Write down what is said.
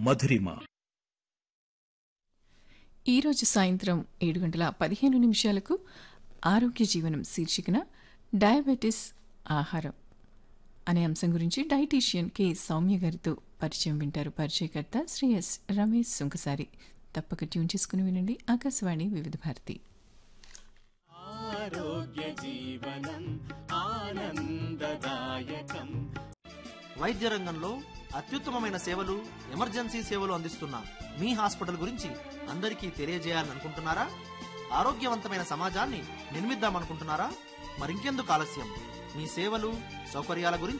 మధురిమ ఈరోజు సాయంత్రం ఏడు గంటల పదిహేను నిమిషాలకు ఆరోగ్య జీవనం శీర్షికన డయాబెటిస్ ఆహారం అనే అంశం గురించి డైటీషియన్ కె సౌమ్య గారితో పరిచయం వింటారు పరిచయకర్త శ్రీ ఎస్ రమేష్ సుంకసారి తప్పక ట్యూన్ చేసుకుని వినండి ఆకాశవాణి వివిధ భారతి ఆరోగ్య జీవనం ఆనందదాయకం వైద్య రంగంలో అత్యుత్తమమైన సేవలు ఎమర్జెన్సీ సేవలు అందిస్తున్న మీ హాస్పిటల్ గురించి అందరికీ తెలియజేయాలనుకుంటున్నారా ఆరోగ్యవంతమైన సమాజాన్ని నిర్మిద్దామనుకుంటున్నారా మరింకెందుకు ఆలస్యం మీ సేవలు సౌకర్యాల గురించి